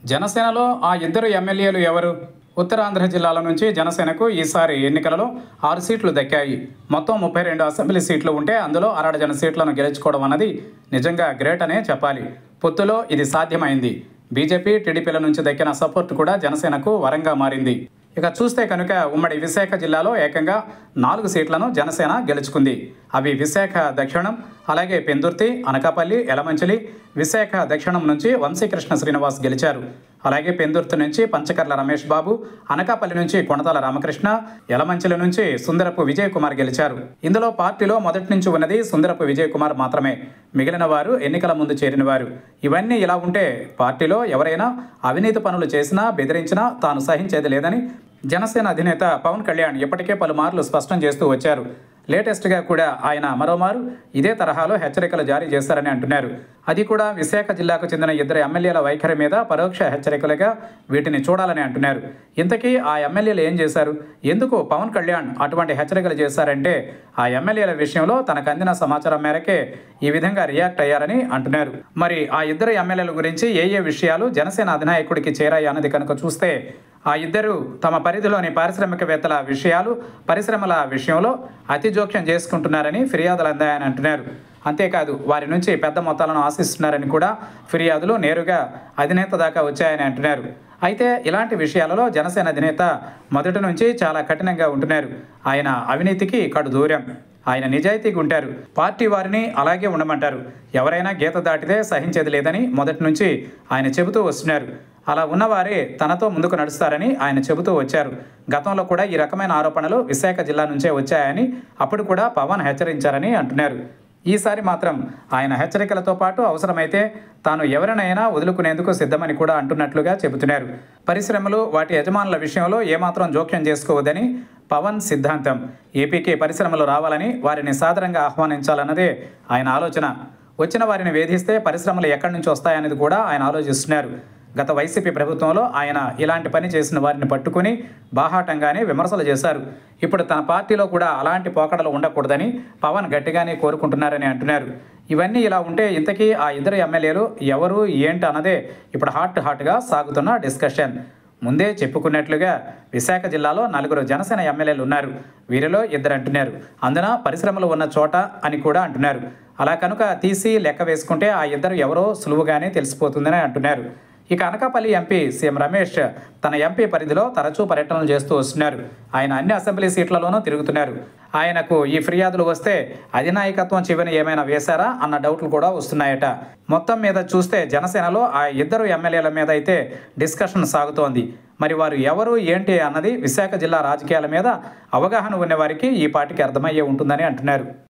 జనసేనలో ఆ ఇద్దరు ఎమ్మెల్యేలు ఎవరు ఉత్తరాంధ్ర జిల్లాల నుంచి జనసేనకు ఈసారి ఎన్నికలలో ఆరు సీట్లు దక్కాయి మొత్తం ముప్పై రెండు అసెంబ్లీ సీట్లు ఉంటే అందులో అరడజన సీట్లను గెలుచుకోవడం అన్నది నిజంగా గ్రేట్ అనే చెప్పాలి పొత్తులో ఇది సాధ్యమైంది బీజేపీ టీడీపీల నుంచి దక్కిన సపోర్ట్ కూడా జనసేనకు వరంగా మారింది ఇక చూస్తే కనుక ఉమ్మడి విశాఖ జిల్లాలో ఏకంగా నాలుగు సీట్లను జనసేన గెలుచుకుంది అవి విశాఖ దక్షిణం అలాగే పెందుర్తి అనకాపల్లి ఎలమంచిలి విశాఖ దక్షిణం నుంచి వంశీకృష్ణ శ్రీనివాస్ గెలిచారు అలాగే పెందుర్తి నుంచి పంచకర్ల రమేష్ బాబు అనకాపల్లి నుంచి కొణతాల రామకృష్ణ యలమంచిలి నుంచి సుందరపు విజయ్ కుమార్ గెలిచారు ఇందులో పార్టీలో మొదటి నుంచి ఉన్నది సుందరపు విజయ్ కుమార్ మాత్రమే మిగిలిన వారు ఎన్నికల ముందు చేరిన వారు ఇవన్నీ ఇలా ఉంటే పార్టీలో ఎవరైనా అవినీతి పనులు చేసినా బెదిరించినా తాను సహించేది లేదని జనసేన అధినేత పవన్ కళ్యాణ్ ఇప్పటికే పలుమార్లు స్పష్టం చేస్తూ వచ్చారు లేటెస్ట్గా కూడా ఆయన మరోమారు ఇదే తరహాలో హెచ్చరికలు జారీ చేశారని అంటున్నారు అది కూడా విశాఖ జిల్లాకు చెందిన ఇద్దరు ఎమ్మెల్యేల వైఖరి మీద పరోక్ష హెచ్చరికలుగా వీటిని చూడాలని అంటున్నారు ఇంతకీ ఆ ఎమ్మెల్యేలు ఏం చేశారు ఎందుకు పవన్ కళ్యాణ్ అటువంటి హెచ్చరికలు చేశారంటే ఆ ఎమ్మెల్యేల విషయంలో తనకు అందిన సమాచారం మేరకే ఈ విధంగా రియాక్ట్ అయ్యారని అంటున్నారు మరి ఆ ఇద్దరు ఎమ్మెల్యేల గురించి ఏ ఏ విషయాలు జనసేన అధినాయకుడికి చేరాయి అన్నది కనుక చూస్తే ఆ ఇద్దరు తమ పరిధిలోని పారిశ్రామికవేత్తల విషయాలు పరిశ్రమల విషయంలో అతి జోక్యం చేసుకుంటున్నారని ఫిర్యాదులు అందాయని అంటున్నారు అంతేకాదు వారి నుంచి పెద్ద మొత్తాలను ఆశిస్తున్నారని కూడా ఫిర్యాదులు నేరుగా అధినేత దాకా వచ్చాయని అంటున్నారు అయితే ఇలాంటి విషయాలలో జనసేన అధినేత మొదటి నుంచి చాలా కఠినంగా ఉంటున్నారు ఆయన అవినీతికి కడు దూరం ఆయన నిజాయితీగా ఉంటారు పార్టీ వారిని అలాగే ఉండమంటారు ఎవరైనా గీత దాటితే సహించేది లేదని మొదటి నుంచి ఆయన చెబుతూ వస్తున్నారు అలా ఉన్నవారే తనతో ముందుకు నడుస్తారని ఆయన చెబుతూ వచ్చారు గతంలో కూడా ఈ రకమైన ఆరోపణలు విశాఖ జిల్లా నుంచే వచ్చాయని అప్పుడు కూడా పవన్ హెచ్చరించారని అంటున్నారు ఈసారి మాత్రం ఆయన హెచ్చరికలతో పాటు అవసరమైతే తాను ఎవరినైనా వదులుకునేందుకు సిద్ధమని కూడా అంటున్నట్లుగా చెబుతున్నారు పరిశ్రమలు వాటి యజమానుల విషయంలో ఏమాత్రం జోక్యం చేసుకోవద్దని పవన్ సిద్ధాంతం ఏపీకి పరిశ్రమలు రావాలని వారిని సాదరంగా ఆహ్వానించాలన్నదే ఆయన ఆలోచన వచ్చిన వారిని వేధిస్తే పరిశ్రమలు ఎక్కడి నుంచి వస్తాయనేది కూడా ఆయన ఆలోచిస్తున్నారు గత వైసీపీ ప్రభుత్వంలో ఆయన ఇలాంటి పని చేసిన వారిని పట్టుకుని బాహాటంగానే విమర్శలు చేశారు ఇప్పుడు తన పార్టీలో కూడా అలాంటి పోకడలు ఉండకూడదని పవన్ గట్టిగానే కోరుకుంటున్నారని అంటున్నారు ఇవన్నీ ఇలా ఉంటే ఇంతకీ ఆ ఇద్దరు ఎమ్మెల్యేలు ఎవరు ఏంటి అన్నదే ఇప్పుడు హాట్ హాట్గా సాగుతున్న డిస్కషన్ ముందే చెప్పుకున్నట్లుగా విశాఖ జిల్లాలో నలుగురు జనసేన ఎమ్మెల్యేలు ఉన్నారు వీరిలో ఇద్దరు అంటున్నారు అందున పరిశ్రమలు ఉన్న చోట అని కూడా అంటున్నారు అలా కనుక తీసి లెక్క వేసుకుంటే ఆ ఇద్దరు ఎవరో సులువుగానే తెలిసిపోతుందని అంటున్నారు ఇక అనకాపల్లి ఎంపీ సీఎం రమేష్ తన ఎంపీ పరిధిలో తరచూ పర్యటనలు చేస్తూ వస్తున్నారు ఆయన అన్ని అసెంబ్లీ సీట్లలోనూ తిరుగుతున్నారు ఆయనకు ఈ ఫిర్యాదులు వస్తే అధినాయకత్వం చివరి ఏమైనా వేశారా అన్న డౌట్లు కూడా వస్తున్నాయట మొత్తం మీద చూస్తే జనసేనలో ఆ ఇద్దరు ఎమ్మెల్యేల మీద అయితే డిస్కషన్ సాగుతోంది మరి వారు ఎవరు ఏంటి అన్నది విశాఖ జిల్లా రాజకీయాల మీద అవగాహన ఉన్న వారికి ఈ పార్టీకి అర్థమయ్యే ఉంటుందని అంటున్నారు